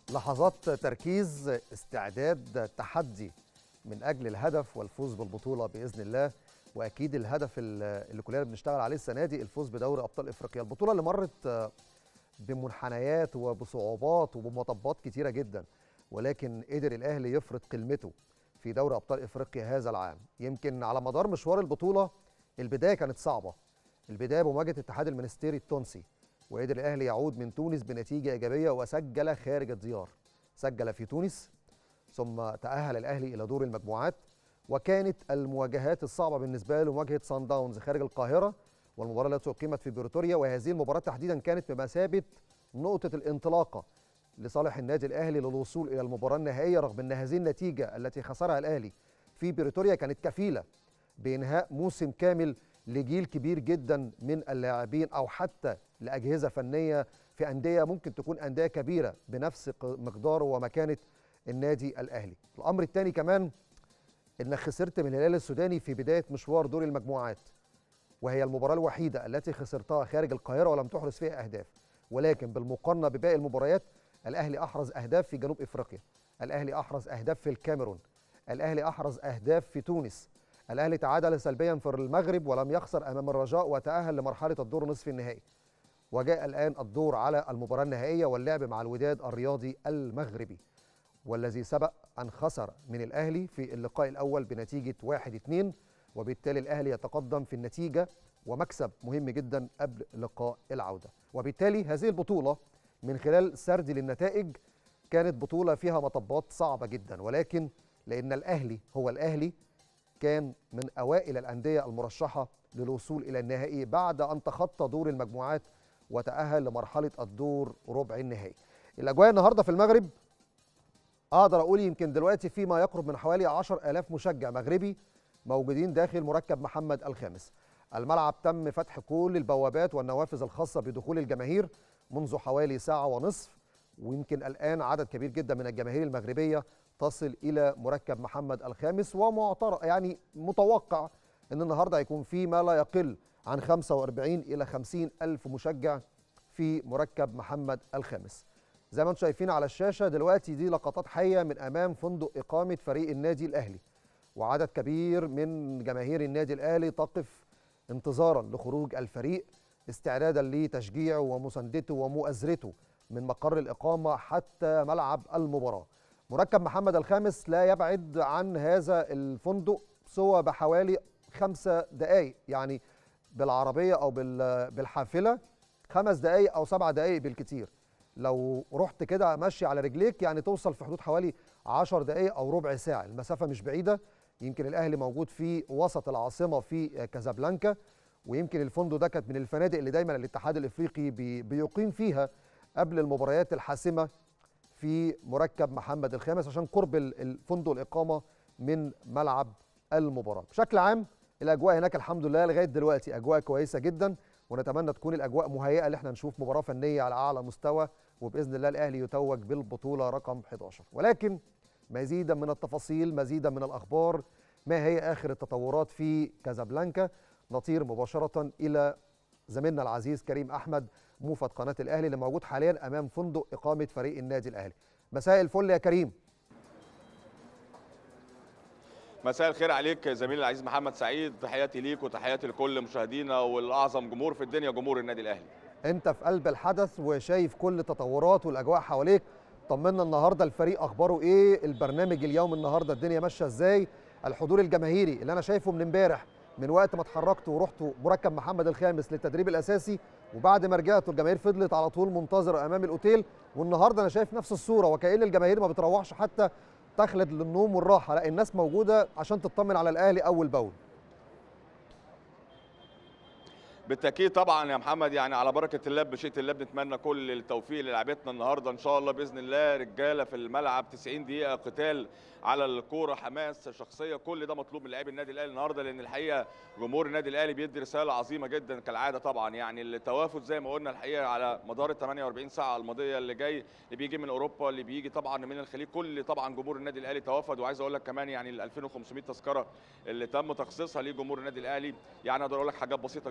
لحظات تركيز استعداد تحدي من اجل الهدف والفوز بالبطوله باذن الله واكيد الهدف اللي كلنا بنشتغل عليه السنه دي الفوز بدوري ابطال افريقيا البطوله اللي مرت بمنحنيات وبصعوبات وبمطبات كتيره جدا ولكن قدر الاهلي يفرض كلمته في دوري ابطال افريقيا هذا العام يمكن على مدار مشوار البطوله البدايه كانت صعبه البدايه بمواجهه الاتحاد المنستيري التونسي وقدر الاهلي يعود من تونس بنتيجه ايجابيه وسجل خارج الديار سجل في تونس ثم تاهل الاهلي الى دور المجموعات وكانت المواجهات الصعبه بالنسبه له مواجهه سان داونز خارج القاهره والمباراه التي اقيمت في بريتوريا وهذه المباراه تحديدا كانت بمثابه نقطه الانطلاقه لصالح النادي الاهلي للوصول الى المباراه النهائيه رغم ان هذه النتيجه التي خسرها الاهلي في بريتوريا كانت كفيله بانهاء موسم كامل لجيل كبير جدا من اللاعبين او حتى لاجهزه فنيه في انديه ممكن تكون انديه كبيره بنفس مقدار ومكانه النادي الاهلي. الامر الثاني كمان انك خسرت من الهلال السوداني في بدايه مشوار دور المجموعات وهي المباراه الوحيده التي خسرتها خارج القاهره ولم تحرز فيها اهداف ولكن بالمقارنه بباقي المباريات الاهلي احرز اهداف في جنوب افريقيا الاهلي احرز اهداف في الكاميرون الاهلي احرز اهداف في تونس الاهلي تعادل سلبيا في المغرب ولم يخسر امام الرجاء وتاهل لمرحله الدور نصف النهائي وجاء الان الدور على المباراه النهائيه واللعب مع الوداد الرياضي المغربي والذي سبق ان خسر من الاهلي في اللقاء الاول بنتيجه 1-2 وبالتالي الاهلي يتقدم في النتيجه ومكسب مهم جدا قبل لقاء العوده وبالتالي هذه البطوله من خلال سردي للنتائج كانت بطوله فيها مطبات صعبه جدا ولكن لان الاهلي هو الاهلي كان من اوائل الانديه المرشحه للوصول الى النهائي بعد ان تخطى دور المجموعات وتاهل لمرحله الدور ربع النهائي. الاجواء النهارده في المغرب اقدر اقول يمكن دلوقتي في ما يقرب من حوالي 10000 مشجع مغربي موجودين داخل مركب محمد الخامس. الملعب تم فتح كل البوابات والنوافذ الخاصه بدخول الجماهير منذ حوالي ساعه ونصف ويمكن الان عدد كبير جدا من الجماهير المغربيه تصل الى مركب محمد الخامس ومعترض يعني متوقع ان النهارده هيكون في ما لا يقل عن 45 الى 50 الف مشجع في مركب محمد الخامس زي ما انتم شايفين على الشاشه دلوقتي دي لقطات حيه من امام فندق اقامه فريق النادي الاهلي وعدد كبير من جماهير النادي الاهلي تقف انتظارا لخروج الفريق استعدادا لتشجيعه ومساندته ومؤازرته من مقر الاقامه حتى ملعب المباراه مركب محمد الخامس لا يبعد عن هذا الفندق سوى بحوالي خمسة دقايق يعني بالعربية أو بالحافلة خمس دقايق أو سبع دقايق بالكتير لو رحت كده ماشي على رجليك يعني توصل في حدود حوالي عشر دقايق أو ربع ساعة المسافة مش بعيدة يمكن الأهلي موجود في وسط العاصمة في كازابلانكا ويمكن الفندق ده كانت من الفنادق اللي دايما الاتحاد الافريقي بيقيم فيها قبل المباريات الحاسمه في مركب محمد الخامس عشان قرب الفندق الاقامه من ملعب المباراه بشكل عام الاجواء هناك الحمد لله لغايه دلوقتي اجواء كويسه جدا ونتمنى تكون الاجواء مهيئه ان احنا نشوف مباراه فنيه على اعلى مستوى وباذن الله الاهلي يتوج بالبطوله رقم 11 ولكن مزيدا من التفاصيل مزيدا من الاخبار ما هي اخر التطورات في كازابلانكا نطير مباشره الى زميلنا العزيز كريم احمد موفد قناه الاهلي اللي موجود حاليا امام فندق اقامه فريق النادي الاهلي مساء الفل يا كريم مساء الخير عليك زميلي العزيز محمد سعيد تحياتي ليك وتحياتي لكل مشاهدينا والاعظم جمهور في الدنيا جمهور النادي الاهلي انت في قلب الحدث وشايف كل التطورات والاجواء حواليك طمنا النهارده الفريق اخباره ايه البرنامج اليوم النهارده الدنيا ماشيه ازاي الحضور الجماهيري اللي انا شايفه من امبارح من وقت ما اتحركت ورحت مركب محمد الخامس للتدريب الاساسي وبعد ما رجعت الجماهير فضلت على طول منتظره امام الاوتيل والنهارده انا شايف نفس الصوره وكأن الجماهير ما بتروحش حتى تخلد للنوم والراحه لا الناس موجوده عشان تطمن على الاهلي اول باول بالتاكيد طبعا يا محمد يعني على بركه الله بشيء الله بنتمنى كل التوفيق للاعبتنا النهارده ان شاء الله باذن الله رجاله في الملعب 90 دقيقه قتال على الكوره حماس شخصيه كل ده مطلوب من لاعبي النادي الاهلي النهارده لان الحقيقه جمهور النادي الاهلي بيدي رساله عظيمه جدا كالعاده طبعا يعني التوافد زي ما قلنا الحقيقه على مدار ال 48 ساعه الماضيه اللي جاي اللي بيجي من اوروبا اللي بيجي طبعا من الخليج كل طبعا جمهور النادي الاهلي توافد وعايز اقول لك كمان يعني ال 2500 تذكره اللي تم تخصيصها لجمهور النادي الاهلي يعني اقدر اقول لك حاجات بسيطه جدا متبقيه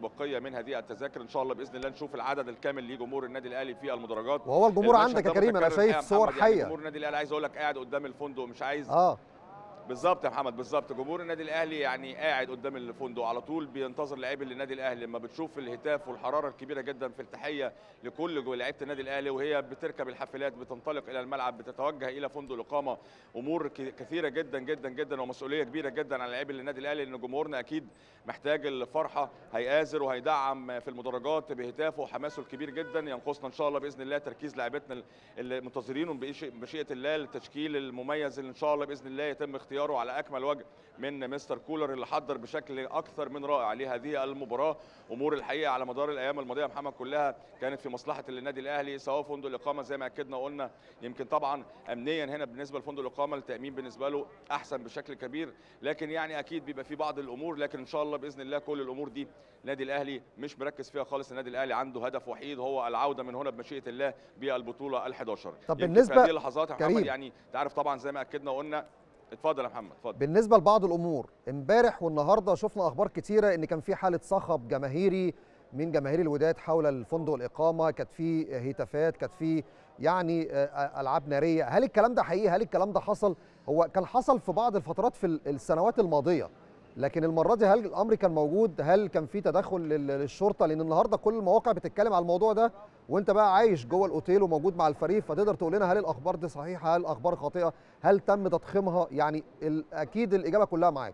المتبقيه من هذه التذاكر ان شاء الله باذن الله نشوف العدد الكامل لجمهور النادي الاهلي في المدرجات وهو الجمهور المشهد عندك يا ده كريم انا متكرر شايف الحقيقة يا صور محمد، يعني حيه جمهور النادي الاهلي عايز اقول لك قاعد قدام الفندق مش عايز اه بالظبط يا محمد بالظبط جمهور النادي الاهلي يعني قاعد قدام الفندق على طول بينتظر لاعبي النادي الاهلي لما بتشوف الهتاف والحراره الكبيره جدا في التحيه لكل جو- لعيبه النادي الاهلي وهي بتركب الحافلات بتنطلق الى الملعب بتتوجه الى فندق الاقامه امور ك- كثيره جدا جدا جدا ومسؤوليه كبيره جدا على لاعبي النادي الاهلي لان جمهورنا اكيد محتاج الفرحه هيآزر وهيدعم في المدرجات بهتافه وحماسه الكبير جدا ينقصنا ان شاء الله باذن الله تركيز لاعبتنا اللي منتظرين بمشيئه الله التشكيل المميز اللي ان شاء الله باذن الله يتم اختياره على اكمل وجه من مستر كولر اللي حضر بشكل اكثر من رائع لهذه المباراه امور الحقيقه على مدار الايام الماضيه يا محمد كلها كانت في مصلحه النادي الاهلي سواء فندق الاقامه زي ما اكدنا وقلنا يمكن طبعا امنيا هنا بالنسبه لفندق الاقامه التامين بالنسبه له احسن بشكل كبير لكن يعني اكيد بيبقى في بعض الامور لكن ان شاء الله باذن الله كل الامور دي النادي الاهلي مش مركز فيها خالص النادي الاهلي عنده هدف وحيد هو العوده من هنا بمشيئه الله بالبطوله ال11 طب يمكن بالنسبة- في هذه اللحظات يا محمد كريم. يعني تعرف طبعا زي ما اكدنا وقلنا اتفضل يا محمد اتفضل بالنسبه لبعض الامور امبارح والنهارده شفنا اخبار كتيره ان كان في حاله صخب جماهيري من جماهير الوداد حول الفندق الاقامه كانت في هتافات كانت في يعني آه، العاب ناريه هل الكلام ده حقيقي هل الكلام ده حصل هو كان حصل في بعض الفترات في ال- السنوات الماضيه لكن المره دي هل الامر كان موجود هل كان في تدخل لل- للشرطه لان النهارده كل المواقع بتتكلم على الموضوع ده وانت بقى عايش جوه الاوتيل وموجود مع الفريق فتقدر تقول لنا هل الاخبار دي صحيحه هل الاخبار خاطئه هل تم تضخيمها يعني ال- اكيد الاجابه كلها معاك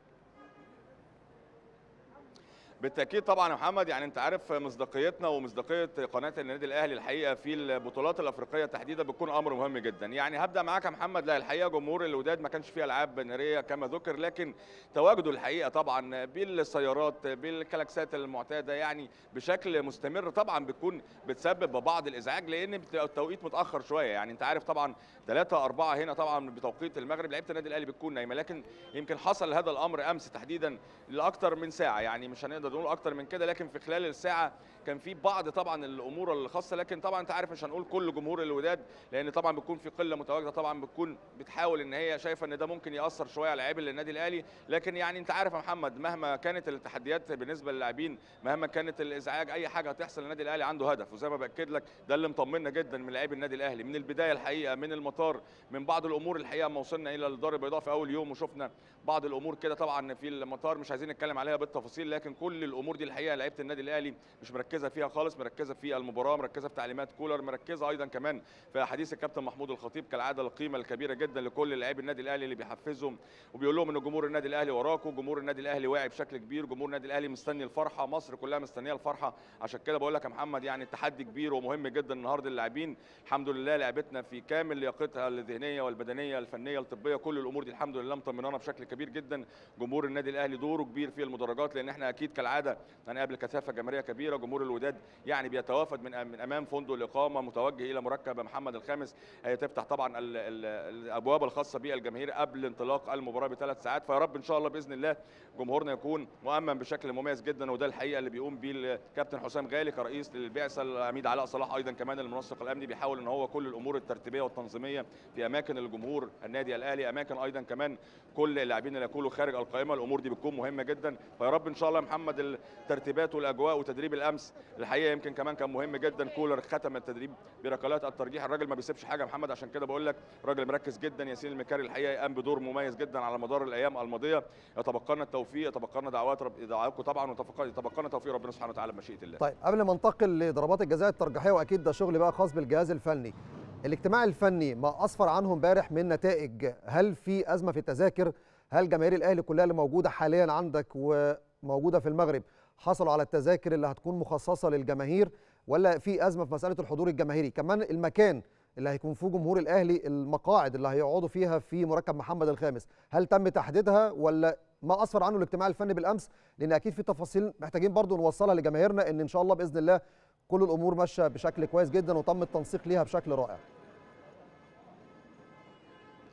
بالتاكيد طبعا يا محمد يعني انت عارف مصداقيتنا ومصداقيه قناه النادي الاهلي الحقيقه في البطولات الافريقيه تحديدا بتكون امر مهم جدا يعني هبدا معاك يا محمد لا الحقيقه جمهور الوداد ما كانش فيه العاب ناريه كما ذكر لكن تواجده الحقيقه طبعا بالسيارات بالكلاكسات المعتاده يعني بشكل مستمر طبعا بتكون بتسبب بعض الازعاج لان بتبقى التوقيت متاخر شويه يعني انت عارف طبعا 3 4 هنا طبعا بتوقيت المغرب لعيبه النادي الاهلي بتكون نايمه لكن يمكن حصل هذا الامر امس تحديدا لاكثر من ساعه يعني مش هنقدر نقول اكتر من كده لكن في خلال الساعه كان في بعض طبعا الامور الخاصه لكن طبعا انت عارف مش هنقول كل جمهور الوداد لان طبعا بتكون في قله متواجده طبعا بتكون بتحاول ان هي شايفه ان ده ممكن ياثر شويه على لاعبي النادي الاهلي لكن يعني انت عارف يا محمد مهما كانت التحديات بالنسبه للاعبين مهما كانت الازعاج اي حاجه هتحصل للنادي الاهلي عنده هدف وزي ما باكد لك ده اللي مطمنا جدا من لاعبي النادي الاهلي من البدايه الحقيقه من المطار من بعض الامور الحقيقه ما وصلنا الى الدار البيضاء في اول يوم وشفنا بعض الامور كده طبعا في المطار مش عايزين نتكلم عليها بالتفاصيل لكن كل الامور دي الحقيقه لعيبه النادي الاهلي مش مركزه فيها خالص مركزه في المباراه مركزه في تعليمات كولر مركزه ايضا كمان في حديث الكابتن محمود الخطيب كالعاده القيمه الكبيره جدا لكل لاعبي النادي الاهلي اللي بيحفزهم وبيقول لهم ان جمهور النادي الاهلي وراكم جمهور النادي الاهلي واعي بشكل كبير جمهور النادي الاهلي مستني الفرحه مصر كلها مستنيه الفرحه عشان كده بقول لك يا محمد يعني التحدي كبير ومهم جدا النهارده اللاعبين الحمد لله لعبتنا في كامل لياقتها الذهنيه والبدنيه الفنيه الطبيه كل الامور دي الحمد لله مطمنانا بشكل كبير جدا جمهور النادي الاهلي دوره كبير في المدرجات لان احنا اكيد كالعاده هنقابل كثافه جماهيريه كبيره جمهور الوداد يعني بيتوافد من من امام فندق الاقامه متوجه الى مركب محمد الخامس هي تفتح طبعا ال ال الابواب الخاصه بالجماهير قبل انطلاق المباراه بثلاث ساعات فيا رب ان شاء الله باذن الله جمهورنا يكون مؤمن بشكل مميز جدا وده الحقيقه اللي بيقوم بيه الكابتن حسام غالي كرئيس للبعثه العميد علاء صلاح ايضا كمان المنسق الامني بيحاول ان هو كل الامور الترتيبيه والتنظيميه في اماكن الجمهور النادي الاهلي اماكن ايضا كمان كل اللاعبين اللي يكونوا خارج القائمه الامور دي بتكون مهمه جدا فيا رب ان شاء الله يا محمد الترتيبات والاجواء وتدريب الامس الحقيقه يمكن كمان كان مهم جدا كولر ختم التدريب بركلات الترجيح الراجل ما بيسيبش حاجه يا محمد عشان كده بقول لك راجل مركز جدا ياسين المكاري الحقيقه قام بدور مميز جدا على مدار الايام الماضيه يتبقى لنا التوفيق يتبقى لنا دعوات رب دعواتكم طبعا ويتبقى لنا توفيق ربنا سبحانه وتعالى بمشيئه الله طيب قبل ما انتقل لضربات الجزاء الترجيحيه واكيد ده شغل بقى خاص بالجهاز الفني الاجتماع الفني ما اسفر عنه امبارح من نتائج هل في ازمه في التذاكر هل جماهير الاهلي كلها اللي موجوده حاليا عندك وموجوده في المغرب حصلوا على التذاكر اللي هتكون مخصصه للجماهير ولا في ازمه في مساله الحضور الجماهيري كمان المكان اللي هيكون فيه جمهور الاهلي المقاعد اللي هيقعدوا فيها في مركب محمد الخامس هل تم تحديدها ولا ما اسفر عنه الاجتماع الفني بالامس لان اكيد في تفاصيل محتاجين برضو نوصلها لجماهيرنا ان ان شاء الله باذن الله كل الامور ماشيه بشكل كويس جدا وتم التنسيق ليها بشكل رائع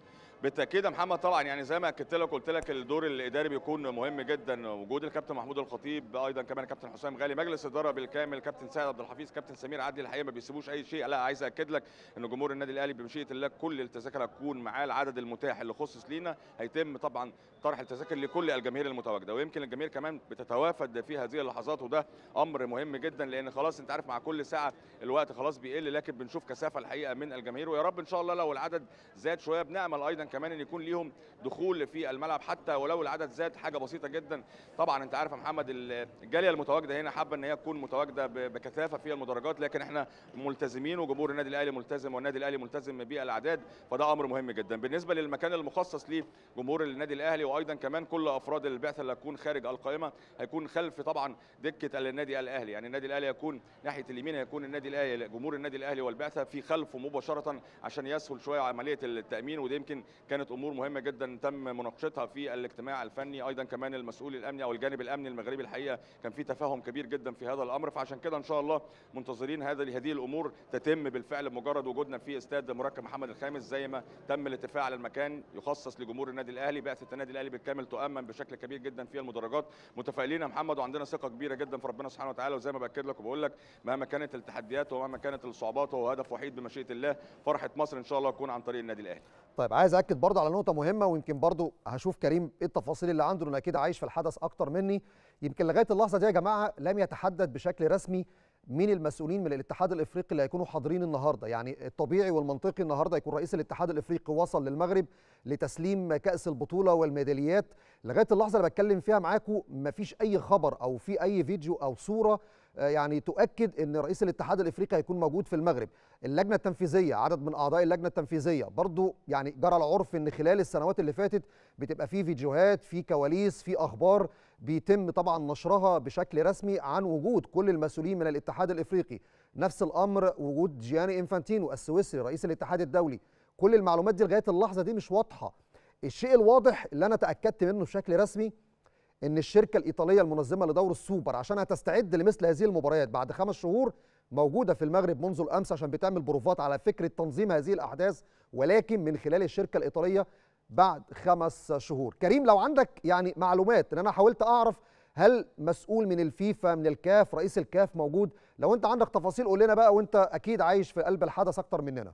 بالتاكيد يا محمد طبعا يعني زي ما اكدت لك قلت لك الدور الاداري بيكون مهم جدا وجود الكابتن محمود الخطيب ايضا كمان الكابتن حسام غالي مجلس اداره بالكامل كابتن سيد عبد الحفيظ كابتن سمير عدلي الحقيقه ما بيسيبوش اي شيء لا عايز اكد لك ان جمهور النادي الاهلي بمشيئه الله كل التذاكر هتكون معاه العدد المتاح اللي خصص لينا هيتم طبعا طرح التذاكر لكل الجماهير المتواجده ويمكن الجماهير كمان بتتوافد في هذه اللحظات وده امر مهم جدا لان خلاص انت عارف مع كل ساعه الوقت خلاص بيقل لكن بنشوف كثافه الحقيقه من الجماهير ويا رب ان شاء الله لو العدد زاد شويه بنامل ايضا كمان ان يكون ليهم دخول في الملعب حتى ولو العدد زاد حاجه بسيطه جدا طبعا انت عارف يا محمد الجاليه المتواجده هنا حابه ان هي تكون متواجده بكثافه في المدرجات لكن احنا ملتزمين وجمهور النادي الاهلي ملتزم والنادي الاهلي ملتزم بالاعداد فده امر مهم جدا بالنسبه للمكان المخصص لجمهور النادي الاهلي وايضا كمان كل افراد البعثه اللي هتكون خارج القائمه هيكون خلف طبعا دكه النادي الاهلي يعني النادي الاهلي هيكون ناحيه اليمين هيكون النادي الاهلي جمهور النادي الاهلي والبعثه في خلفه مباشره عشان يسهل شويه عمليه التامين ودي يمكن كانت امور مهمه جدا تم مناقشتها في الاجتماع الفني ايضا كمان المسؤول الامني او الجانب الامني المغربي الحقيقه كان في تفاهم كبير جدا في هذا الامر فعشان كده ان شاء الله منتظرين هذا هذه الامور تتم بالفعل بمجرد وجودنا في استاد مركب محمد الخامس زي ما تم الاتفاق على المكان يخصص لجمهور النادي الاهلي بعثه النادي الاهلي بالكامل تؤمن بشكل كبير جدا في المدرجات متفائلين يا محمد وعندنا ثقه كبيره جدا في ربنا سبحانه وتعالى وزي ما باكد لك وبقول لك مهما كانت التحديات ومهما كانت الصعوبات هو هدف وحيد بمشيئه الله فرحه مصر ان شاء الله تكون عن طريق النادي الاهلي طيب عايز اكد برضه على نقطه مهمه ويمكن برضه هشوف كريم ايه التفاصيل اللي عنده لانه اكيد عايش في الحدث اكتر مني يمكن لغايه اللحظه دي يا جماعه لم يتحدد بشكل رسمي مين المسؤولين من الاتحاد الافريقي اللي هيكونوا حاضرين النهارده يعني الطبيعي والمنطقي النهارده يكون رئيس الاتحاد الافريقي وصل للمغرب لتسليم كاس البطوله والميداليات لغايه اللحظه اللي بتكلم فيها معاكم مفيش اي خبر او في اي فيديو او صوره يعني تؤكد ان رئيس الاتحاد الافريقي هيكون موجود في المغرب اللجنه التنفيذيه عدد من اعضاء اللجنه التنفيذيه برضو يعني جرى العرف ان خلال السنوات اللي فاتت بتبقى في فيديوهات في كواليس في اخبار بيتم طبعا نشرها بشكل رسمي عن وجود كل المسؤولين من الاتحاد الافريقي نفس الامر وجود جياني انفانتينو السويسري رئيس الاتحاد الدولي كل المعلومات دي لغايه اللحظه دي مش واضحه الشيء الواضح اللي انا تاكدت منه بشكل رسمي ان الشركه الايطاليه المنظمه لدور السوبر عشان هتستعد لمثل هذه المباريات بعد خمس شهور موجوده في المغرب منذ الامس عشان بتعمل بروفات على فكره تنظيم هذه الاحداث ولكن من خلال الشركه الايطاليه بعد خمس شهور كريم لو عندك يعني معلومات ان انا حاولت اعرف هل مسؤول من الفيفا من الكاف رئيس الكاف موجود لو انت عندك تفاصيل قول لنا بقى وانت اكيد عايش في قلب الحدث اكتر مننا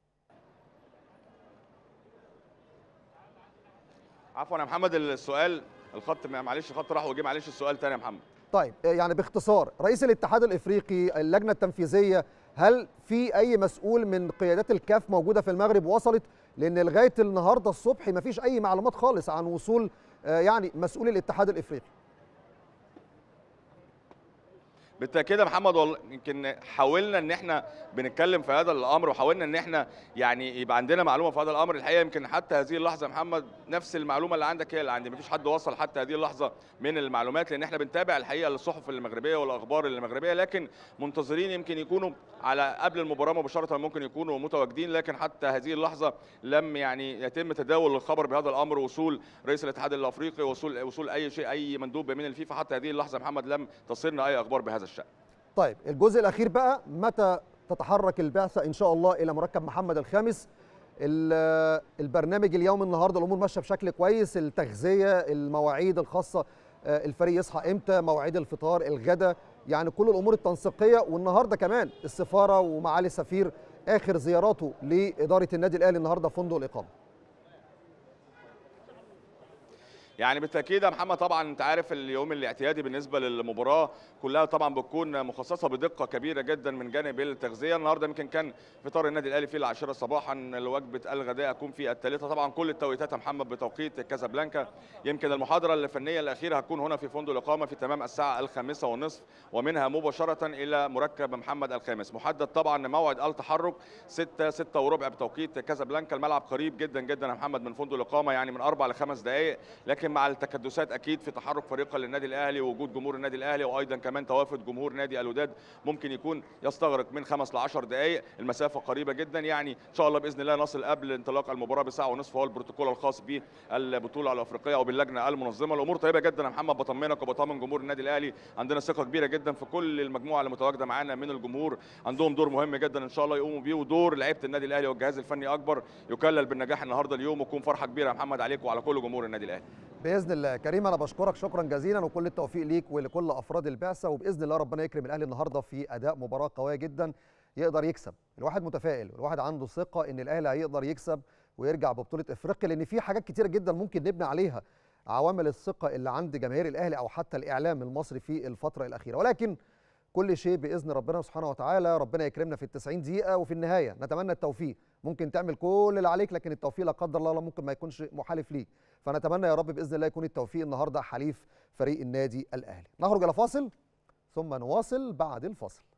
عفوا يا محمد السؤال الخط معلش الخط راح وجه معلش السؤال تاني يا محمد طيب يعني باختصار رئيس الاتحاد الافريقي اللجنه التنفيذيه هل في اي مسؤول من قيادات الكاف موجوده في المغرب وصلت لان لغايه النهارده الصبح ما فيش اي معلومات خالص عن وصول يعني مسؤول الاتحاد الافريقي بالتاكيد يا محمد والله يمكن حاولنا ان احنا بنتكلم في هذا الامر وحاولنا ان احنا يعني يبقى عندنا معلومه في هذا الامر الحقيقه يمكن حتى هذه اللحظه يا محمد نفس المعلومه اللي عندك هي اللي عندي مفيش حد وصل حتى هذه اللحظه من المعلومات لان احنا بنتابع الحقيقه الصحف المغربيه والاخبار المغربيه لكن منتظرين يمكن يكونوا على قبل المباراه مباشره ممكن يكونوا متواجدين لكن حتى هذه اللحظه لم يعني يتم تداول الخبر بهذا الامر وصول رئيس الاتحاد الافريقي وصول وصول اي شيء اي مندوب من الفيفا حتى هذه اللحظه يا محمد لم تصلنا اي اخبار بهذا الشان طيب الجزء الاخير بقى متى تتحرك البعثه ان شاء الله الى مركب محمد الخامس البرنامج اليوم النهارده الامور ماشيه بشكل كويس التغذيه المواعيد الخاصه الفريق يصحى امتى مواعيد الفطار الغداء يعني كل الامور التنسيقيه والنهارده كمان السفاره ومعالي السفير اخر زياراته لاداره النادي الاهلي النهارده فندق الاقامه يعني بالتاكيد يا محمد طبعا انت عارف اليوم الاعتيادي بالنسبه للمباراه كلها طبعا بتكون مخصصه بدقه كبيره جدا من جانب التغذيه النهارده يمكن كان فطار النادي الاهلي في العاشره صباحا وجبه الغداء هتكون في الثالثه طبعا كل التوقيتات يا محمد بتوقيت كازابلانكا يمكن المحاضره الفنيه الاخيره هتكون هنا في فندق الاقامه في تمام الساعه الخامسه والنصف ومنها مباشره الى مركب محمد الخامس محدد طبعا موعد التحرك 6 6 وربع بتوقيت كازابلانكا الملعب قريب جدا جدا يا محمد من فندق الاقامه يعني من اربع لخمس دقائق لكن ولكن مع التكدسات اكيد في تحرك فريق للنادي الاهلي ووجود جمهور النادي الاهلي وايضا كمان توافد جمهور نادي الوداد ممكن يكون يستغرق من خمس ل 10 دقائق المسافه قريبه جدا يعني ان شاء الله باذن الله نصل قبل انطلاق المباراه بساعه ونصف هو البروتوكول الخاص بالبطوله الافريقيه او باللجنه المنظمه الامور طيبه جدا يا محمد بطمنك وبطمن جمهور النادي الاهلي عندنا ثقه كبيره جدا في كل المجموعه اللي متواجده معانا من الجمهور عندهم دور مهم جدا ان شاء الله يقوموا بيه ودور لعيبه النادي الاهلي والجهاز الفني اكبر يكلل بالنجاح النهارده اليوم ويكون فرحه كبيره يا محمد عليك وعلى كل جمهور النادي الاهلي باذن الله كريم انا بشكرك شكرا جزيلا وكل التوفيق ليك ولكل افراد البعثه وباذن الله ربنا يكرم الاهلي النهارده في اداء مباراه قويه جدا يقدر يكسب الواحد متفائل والواحد عنده ثقه ان الاهلي هيقدر يكسب ويرجع ببطوله افريقيا لان في حاجات كتيره جدا ممكن نبني عليها عوامل الثقه اللي عند جماهير الاهلي او حتى الاعلام المصري في الفتره الاخيره ولكن كل شيء باذن ربنا سبحانه وتعالى ربنا يكرمنا في ال 90 دقيقه وفي النهايه نتمنى التوفيق ممكن تعمل كل اللي عليك لكن التوفيق لا قدر الله ممكن ما يكونش محالف ليك فنتمنى يا رب باذن الله يكون التوفيق النهارده حليف فريق النادي الاهلي نخرج الى فاصل ثم نواصل بعد الفاصل